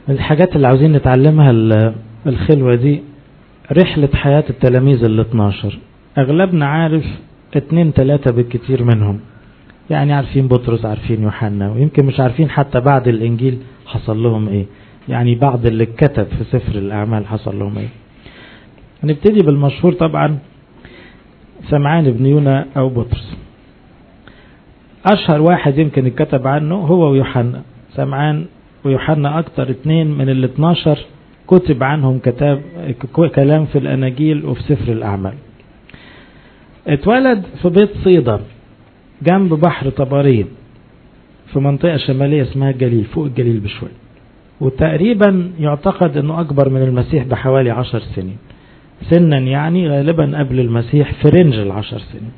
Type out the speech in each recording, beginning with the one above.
من الحاجات اللي عاوزين نتعلمها الخلوة دي رحلة حياة التلاميذ ال 12 أغلبنا عارف اتنين تلاتة بالكتير منهم يعني عارفين بطرس عارفين يوحنا ويمكن مش عارفين حتى بعد الإنجيل حصل لهم إيه يعني بعض اللي اتكتب في سفر الأعمال حصل لهم إيه هنبتدي بالمشهور طبعا سمعان بن يونا أو بطرس أشهر واحد يمكن اتكتب عنه هو ويوحنا سمعان ويوحنا أكتر اتنين من ال 12 كتب عنهم كتاب كلام في الأناجيل وفي سفر الأعمال اتولد في بيت صيدا جنب بحر طبرين في منطقة شمالية اسمها الجليل فوق الجليل بشوية وتقريبا يعتقد انه اكبر من المسيح بحوالي عشر سنين سنا يعني غالبا قبل المسيح في رينج العشر سنين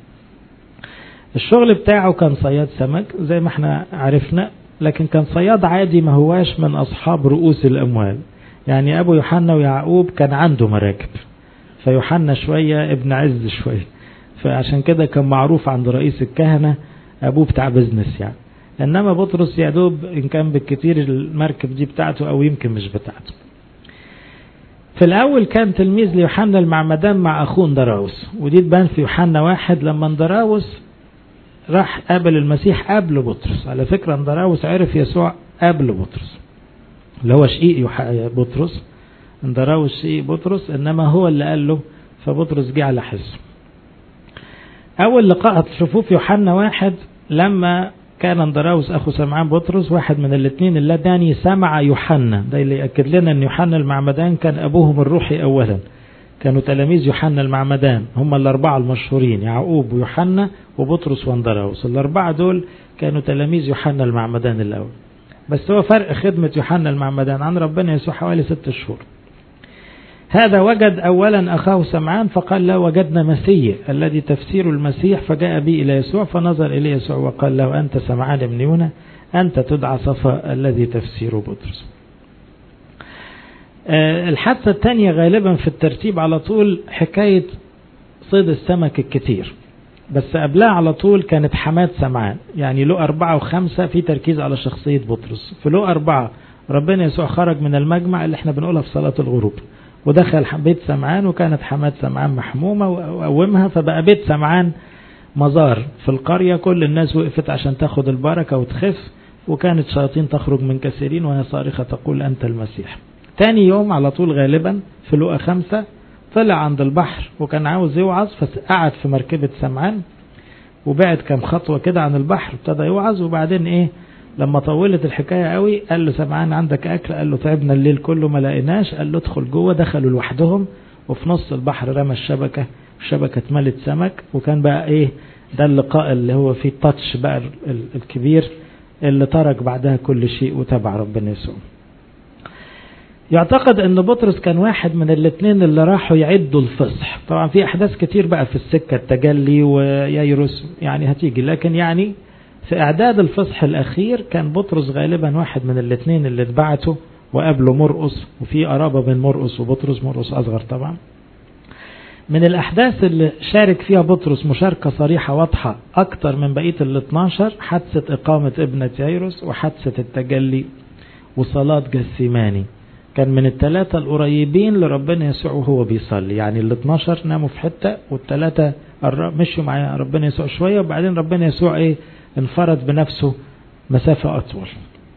الشغل بتاعه كان صياد سمك زي ما احنا عرفنا لكن كان صياد عادي ما هواش من اصحاب رؤوس الاموال يعني ابو يوحنا ويعقوب كان عنده مراكب فيوحنا شوية ابن عز شوية فعشان كده كان معروف عند رئيس الكهنة ابوه بتاع بزنس يعني انما بطرس يا دوب ان كان بالكتير المركب دي بتاعته او يمكن مش بتاعته في الاول كان تلميذ ليوحنا المعمدان مع اخوه اندراوس ودي تبان في يوحنا واحد لما اندراوس راح قابل المسيح قبل بطرس على فكرة اندراوس عرف يسوع قبل بطرس اللي هو شقيق بطرس اندراوس شقيق بطرس انما هو اللي قال له فبطرس جه على حسه اول لقاء هتشوفوه في يوحنا واحد لما كان اندراوس اخو سمعان بطرس واحد من الاثنين اللذان سمع يوحنا ده اللي ياكد لنا ان يوحنا المعمدان كان ابوهم الروحي اولا كانوا تلاميذ يوحنا المعمدان هم الاربعه المشهورين يعقوب ويوحنا وبطرس واندراوس الاربعه دول كانوا تلاميذ يوحنا المعمدان الاول بس هو فرق خدمه يوحنا المعمدان عن ربنا يسوع حوالي ست شهور هذا وجد أولا أخاه سمعان فقال له وجدنا مسيح الذي تفسير المسيح فجاء بي إلى يسوع فنظر إليه يسوع وقال له أنت سمعان بن يونا أنت تدعى صفا الذي تفسير بطرس الحادثة الثانية غالبا في الترتيب على طول حكاية صيد السمك الكتير بس قبلها على طول كانت حماة سمعان يعني له أربعة وخمسة في تركيز على شخصية بطرس في له أربعة ربنا يسوع خرج من المجمع اللي احنا بنقولها في صلاة الغروب ودخل بيت سمعان وكانت حماة سمعان محمومة وقومها فبقى بيت سمعان مزار في القرية كل الناس وقفت عشان تاخد البركة وتخف وكانت شياطين تخرج من كثيرين وهي صارخة تقول أنت المسيح تاني يوم على طول غالبا في لقى خمسة طلع عند البحر وكان عاوز يوعظ فقعد في مركبة سمعان وبعد كام خطوة كده عن البحر ابتدى يوعظ وبعدين ايه لما طولت الحكاية قوي قال له سمعان عندك أكل قال له تعبنا الليل كله ما لقيناش قال له ادخل جوه دخلوا لوحدهم وفي نص البحر رمى الشبكة الشبكة اتملت سمك وكان بقى ايه ده اللقاء اللي هو فيه التاتش بقى الكبير اللي ترك بعدها كل شيء وتبع ربنا يسوع يعتقد ان بطرس كان واحد من الاثنين اللي راحوا يعدوا الفصح طبعا في احداث كتير بقى في السكة التجلي وييروس يعني هتيجي لكن يعني في اعداد الفصح الاخير كان بطرس غالبا واحد من الاثنين اللي اتبعته وقابله مرقص وفي قرابة بين مرقص وبطرس مرقص اصغر طبعا من الاحداث اللي شارك فيها بطرس مشاركة صريحة واضحة اكتر من بقية ال 12 حادثة اقامة ابنة ييروس وحادثة التجلي وصلاة جسيماني كان من الثلاثة القريبين لربنا يسوع وهو بيصلي يعني ال 12 ناموا في حتة والثلاثة مشوا مع ربنا يسوع شوية وبعدين ربنا يسوع ايه انفرد بنفسه مسافة أطول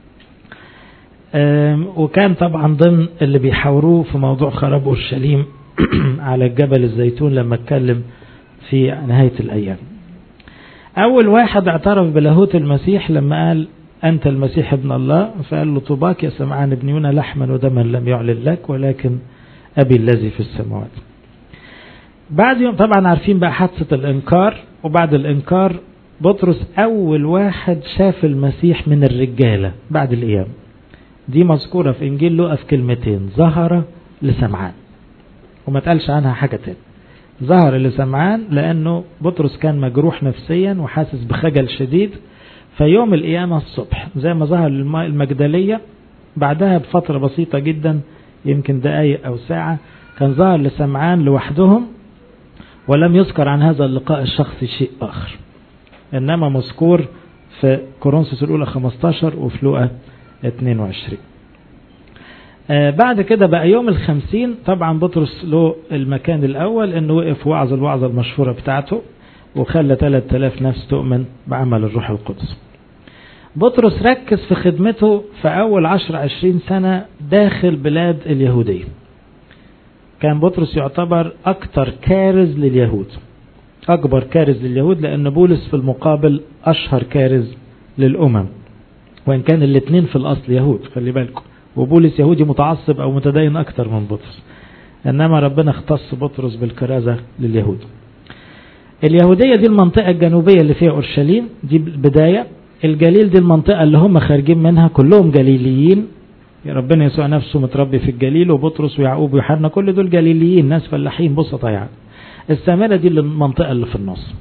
وكان طبعا ضمن اللي بيحاوروه في موضوع خراب أورشليم على جبل الزيتون لما اتكلم في نهاية الأيام أول واحد اعترف بلاهوت المسيح لما قال أنت المسيح ابن الله فقال له طوباك يا سمعان ابن يونا لحما ودما لم يعلن لك ولكن أبي الذي في السماوات بعد يوم طبعا عارفين بقى حادثة الإنكار وبعد الإنكار بطرس أول واحد شاف المسيح من الرجالة بعد القيام دي مذكورة في إنجيل لوقا في كلمتين ظهر لسمعان وما تقالش عنها حاجة تاني ظهر لسمعان لأنه بطرس كان مجروح نفسيا وحاسس بخجل شديد فيوم القيامة الصبح زي ما ظهر المجدلية بعدها بفترة بسيطة جدا يمكن دقايق أو ساعة كان ظهر لسمعان لوحدهم ولم يذكر عن هذا اللقاء الشخصي شيء آخر إنما مذكور في كورنثوس الأولى 15 وفي لوقا 22 آه بعد كده بقى يوم الخمسين طبعا بطرس له المكان الأول أنه وقف وعظ الوعظة المشهورة بتاعته وخلى 3000 نفس تؤمن بعمل الروح القدس بطرس ركز في خدمته في أول 10 20 سنة داخل بلاد اليهودية كان بطرس يعتبر أكثر كارز لليهود أكبر كارز لليهود لأن بولس في المقابل أشهر كارز للأمم وإن كان الاثنين في الأصل يهود خلي بالكم وبولس يهودي متعصب أو متدين أكثر من بطرس إنما ربنا اختص بطرس بالكرازة لليهود اليهودية دي المنطقة الجنوبية اللي فيها أورشليم دي البداية الجليل دي المنطقة اللي هم خارجين منها كلهم جليليين ربنا يسوع نفسه متربي في الجليل وبطرس ويعقوب ويوحنا كل دول جليليين ناس فلاحين بسطة يعني السامرة دي المنطقة اللي في النص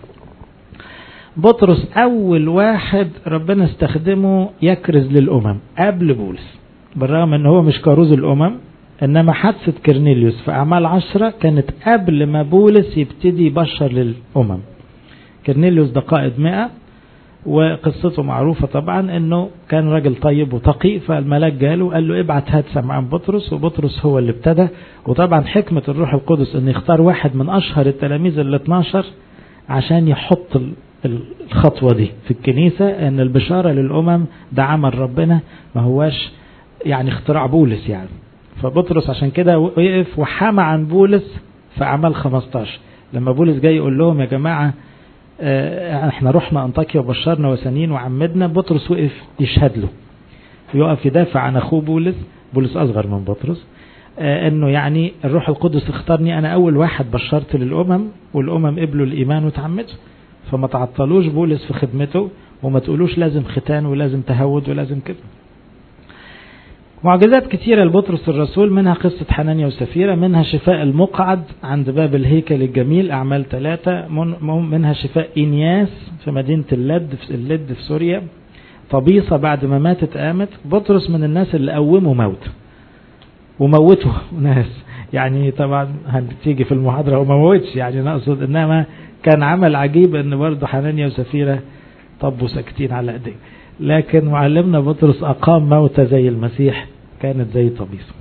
بطرس أول واحد ربنا استخدمه يكرز للأمم قبل بولس بالرغم ان هو مش كاروز الأمم إنما حادثة كرنيليوس في أعمال عشرة كانت قبل ما بولس يبتدي يبشر للأمم كرنيليوس ده قائد مئة وقصته معروفة طبعا انه كان راجل طيب وتقي فالملاك جاله وقال له ابعت هات سمعان بطرس وبطرس هو اللي ابتدى وطبعا حكمة الروح القدس ان يختار واحد من اشهر التلاميذ ال 12 عشان يحط الخطوة دي في الكنيسة ان البشارة للامم ده عمل ربنا ما هواش يعني اختراع بولس يعني فبطرس عشان كده وقف وحمى عن بولس في اعمال 15 لما بولس جاي يقول لهم يا جماعه احنا رحنا انطاكيا وبشرنا وسنين وعمدنا بطرس وقف يشهد له يقف يدافع عن اخوه بولس بولس اصغر من بطرس اه انه يعني الروح القدس اختارني انا اول واحد بشرت للامم والامم قبلوا الايمان وتعمدوا فما تعطلوش بولس في خدمته وما تقولوش لازم ختان ولازم تهود ولازم كده معجزات كثيرة لبطرس الرسول منها قصة حنانيا وسفيرة منها شفاء المقعد عند باب الهيكل الجميل أعمال ثلاثة منها شفاء إنياس في مدينة اللد في اللد في سوريا طبيصة بعد ما ماتت قامت بطرس من الناس اللي قوموا موت وموتوا ناس يعني طبعا هتيجي في المحاضرة وما موتش يعني نقصد إنما كان عمل عجيب إن برضه حنانيا وسفيرة طبوا ساكتين على ايديه لكن معلمنا بطرس أقام موتى زي المسيح كانت زي طبيس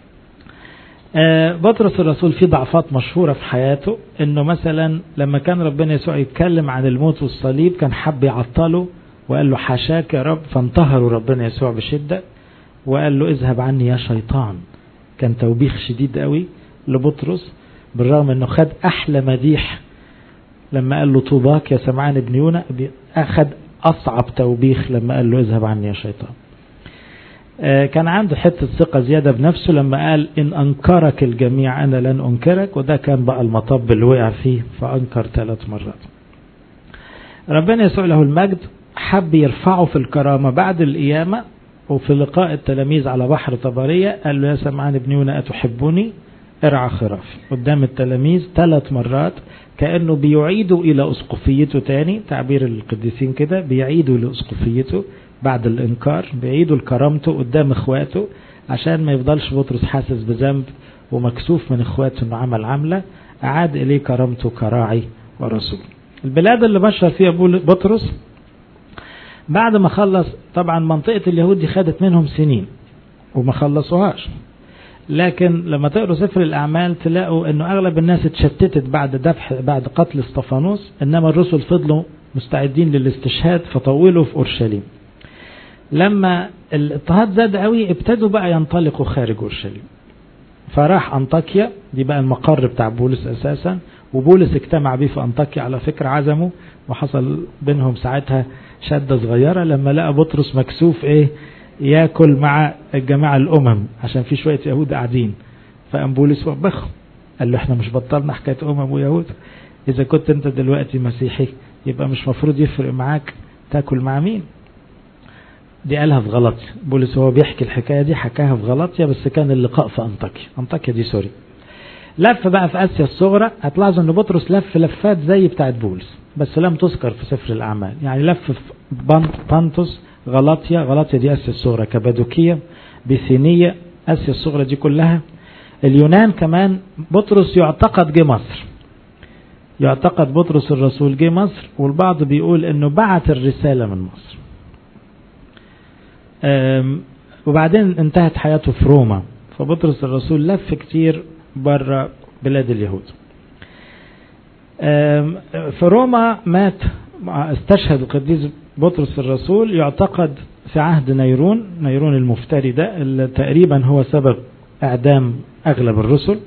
بطرس الرسول في ضعفات مشهورة في حياته انه مثلا لما كان ربنا يسوع يتكلم عن الموت والصليب كان حب يعطله وقال له حاشاك يا رب فانتهروا ربنا يسوع بشدة وقال له اذهب عني يا شيطان كان توبيخ شديد قوي لبطرس بالرغم انه خد احلى مديح لما قال له طوباك يا سمعان ابن يونا اخذ أصعب توبيخ لما قال له اذهب عني يا شيطان كان عنده حتة ثقة زيادة بنفسه لما قال إن أنكرك الجميع أنا لن أنكرك وده كان بقى المطب اللي وقع فيه فأنكر ثلاث مرات ربنا يسوع له المجد حب يرفعه في الكرامة بعد القيامة وفي لقاء التلاميذ على بحر طبرية قال له يا سمعان ابن يونا أتحبني ارعى خرافي قدام التلاميذ ثلاث مرات كأنه بيعيدوا إلى أسقفيته تاني تعبير القديسين كده بيعيدوا لأسقفيته بعد الإنكار بيعيدوا لكرامته قدام إخواته عشان ما يفضلش بطرس حاسس بذنب ومكسوف من إخواته إنه عمل عملة أعاد إليه كرامته كراعي ورسول البلاد اللي بشر فيها بطرس بعد ما خلص طبعا منطقة اليهود دي خدت منهم سنين وما خلصوهاش لكن لما تقروا سفر الأعمال تلاقوا أنه أغلب الناس اتشتتت بعد ذبح بعد قتل اسطفانوس إنما الرسل فضلوا مستعدين للاستشهاد فطولوا في أورشليم لما الاضطهاد زاد قوي ابتدوا بقى ينطلقوا خارج أورشليم فراح أنطاكيا دي بقى المقر بتاع بولس أساسا وبولس اجتمع بيه في أنطاكيا على فكرة عزمه وحصل بينهم ساعتها شدة صغيرة لما لقى بطرس مكسوف ايه ياكل مع الجماعة الأمم عشان في شوية يهود قاعدين فقام بولس وبخهم قال له احنا مش بطلنا حكاية أمم ويهود إذا كنت أنت دلوقتي مسيحي يبقى مش مفروض يفرق معاك تاكل مع مين دي قالها في غلطيا بولس هو بيحكي الحكاية دي حكاها في غلطيا بس كان اللقاء في أنطاكيا أنطاكيا دي سوري لف بقى في آسيا الصغرى هتلاحظوا أن بطرس لف لفات زي بتاعت بولس بس لم تذكر في سفر الأعمال يعني لف في بانتوس غلطيا غلطيا دي آسيا الصغرى كبادوكية بيثينية آسيا الصغرى دي كلها اليونان كمان بطرس يعتقد جه مصر يعتقد بطرس الرسول جه مصر والبعض بيقول انه بعت الرسالة من مصر وبعدين انتهت حياته في روما فبطرس الرسول لف كتير بره بلاد اليهود في روما مات استشهد القديس بطرس الرسول يعتقد في عهد نيرون نيرون المفتري ده اللي تقريبا هو سبب اعدام اغلب الرسل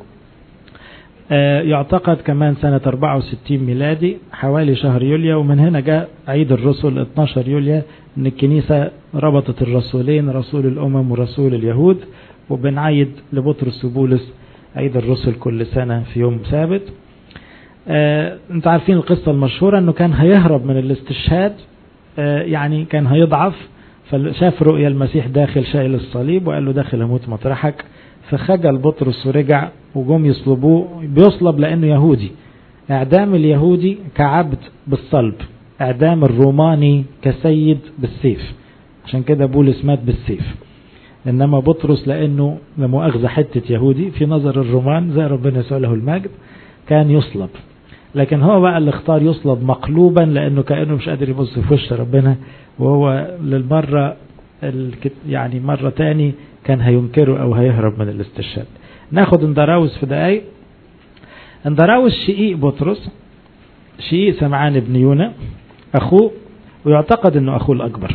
يعتقد كمان سنة 64 ميلادي حوالي شهر يوليو ومن هنا جاء عيد الرسل 12 يوليو ان الكنيسة ربطت الرسولين رسول الامم ورسول اليهود وبنعيد لبطرس وبولس عيد الرسل كل سنة في يوم ثابت آه انت عارفين القصة المشهورة انه كان هيهرب من الاستشهاد آه يعني كان هيضعف فشاف رؤيا المسيح داخل شايل الصليب وقال له داخل اموت مطرحك فخجل بطرس ورجع وجم يصلبوه بيصلب لانه يهودي اعدام اليهودي كعبد بالصلب اعدام الروماني كسيد بالسيف عشان كده بولس مات بالسيف انما بطرس لانه لمؤاخذة حتة يهودي في نظر الرومان زي ربنا يسوع له المجد كان يصلب لكن هو بقى اللي اختار يصلب مقلوبا لانه كانه مش قادر يبص في وش ربنا وهو للمرة يعني مرة تاني كان هينكره او هيهرب من الاستشهاد ناخد اندراوس في دقايق اندراوس شقيق بطرس شقيق سمعان بن يونا اخوه ويعتقد انه اخوه الاكبر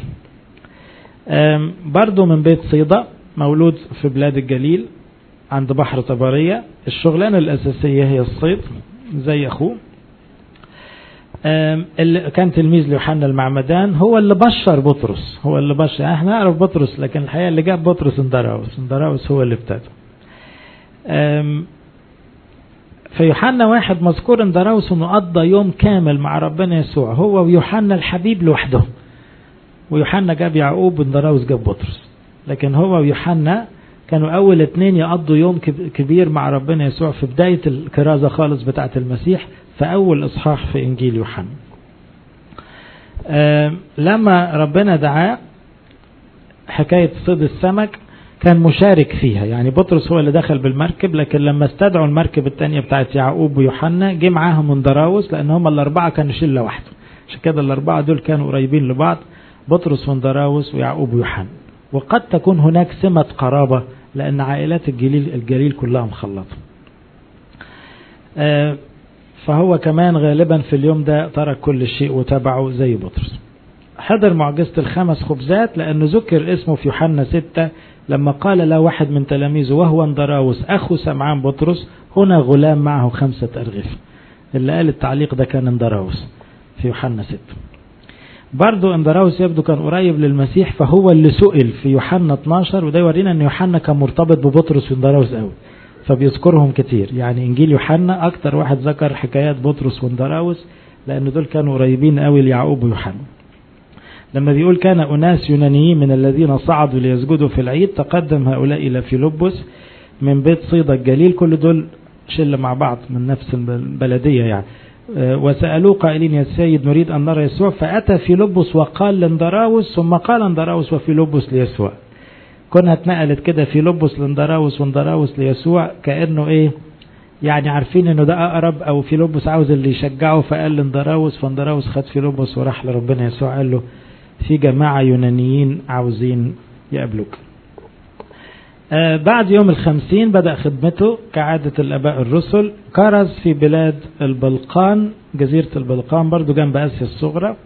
برضه من بيت صيدا مولود في بلاد الجليل عند بحر طبرية الشغلانة الأساسية هي الصيد زي أخوه اللي كان تلميذ ليوحنا المعمدان هو اللي بشر بطرس هو اللي بشر يعني احنا نعرف بطرس لكن الحقيقة اللي جاب بطرس اندراوس اندراوس هو اللي ابتدى في يوحنا واحد مذكور اندراوس انه قضى يوم كامل مع ربنا يسوع هو ويوحنا الحبيب لوحدهم ويوحنا جاب يعقوب واندراوس جاب بطرس لكن هو ويوحنا كانوا أول اتنين يقضوا يوم كبير مع ربنا يسوع في بداية الكرازة خالص بتاعة المسيح في أول إصحاح في إنجيل يوحنا لما ربنا دعاه حكاية صيد السمك كان مشارك فيها يعني بطرس هو اللي دخل بالمركب لكن لما استدعوا المركب الثانية بتاعت يعقوب ويوحنا جه معاهم مندراوس لأن هم الأربعة كانوا شلة واحدة عشان كده الأربعة دول كانوا قريبين لبعض بطرس وندراوس ويعقوب ويوحنا وقد تكون هناك سمة قرابة لأن عائلات الجليل الجليل كلها مخلطة فهو كمان غالبا في اليوم ده ترك كل شيء وتبعه زي بطرس حضر معجزة الخمس خبزات لأنه ذكر اسمه في يوحنا ستة لما قال له واحد من تلاميذه وهو اندراوس أخو سمعان بطرس هنا غلام معه خمسة أرغفة اللي قال التعليق ده كان اندراوس في يوحنا ستة برضو اندراوس يبدو كان قريب للمسيح فهو اللي سئل في يوحنا 12 وده يورينا ان يوحنا كان مرتبط ببطرس واندراوس قوي فبيذكرهم كتير يعني انجيل يوحنا اكتر واحد ذكر حكايات بطرس واندراوس لان دول كانوا قريبين قوي ليعقوب ويوحنا لما بيقول كان اناس يونانيين من الذين صعدوا ليسجدوا في العيد تقدم هؤلاء الى فيلبس من بيت صيدا الجليل كل دول شله مع بعض من نفس البلديه يعني وسألوه قائلين يا سيد نريد أن نرى يسوع فأتى فيلبس وقال لاندراوس ثم قال اندراوس وفيلبس ليسوع كنا اتنقلت كده فيلبس لاندراوس واندراوس ليسوع كأنه ايه يعني عارفين انه ده اقرب او فيلبس عاوز اللي يشجعه فقال لاندراوس فاندراوس خد فيلبس وراح لربنا يسوع قال له في جماعة يونانيين عاوزين يقابلوك آه بعد يوم الخمسين بدأ خدمته كعادة الأباء الرسل كرز في بلاد البلقان جزيرة البلقان برضو جنب آسيا الصغرى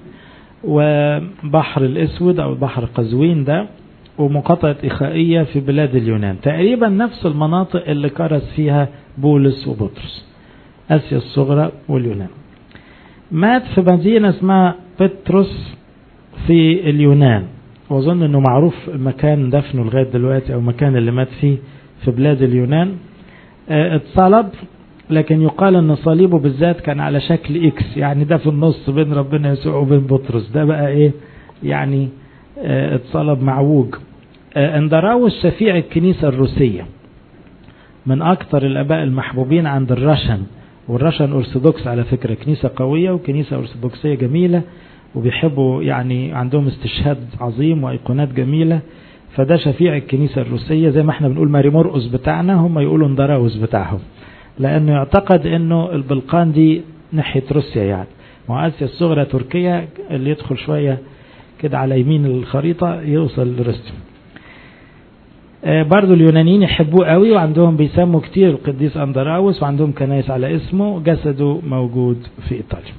وبحر الأسود أو بحر قزوين ده ومقاطعة إخائية في بلاد اليونان تقريبا نفس المناطق اللي كرز فيها بولس وبطرس آسيا الصغرى واليونان مات في مدينة اسمها بطرس في اليونان واظن انه معروف مكان دفنه لغايه دلوقتي او المكان اللي مات فيه في بلاد اليونان اه اتصلب لكن يقال ان صليبه بالذات كان على شكل اكس يعني ده في النص بين ربنا يسوع وبين بطرس ده بقى ايه يعني اه اتصلب معوج اه اندراوس شفيع الكنيسه الروسيه من اكثر الاباء المحبوبين عند الرشن والرشن ارثوذكس على فكره كنيسه قويه وكنيسه ارثوذكسيه جميله وبيحبوا يعني عندهم استشهاد عظيم وايقونات جميله فده شفيع الكنيسه الروسيه زي ما احنا بنقول ماري مرقس بتاعنا هم يقولوا اندراوس بتاعهم لانه يعتقد انه البلقان دي ناحيه روسيا يعني واسيا الصغرى تركيا اللي يدخل شويه كده على يمين الخريطه يوصل لروسيا برضو اليونانيين يحبوه قوي وعندهم بيسموا كتير القديس أندراوس وعندهم كنايس على اسمه جسده موجود في إيطاليا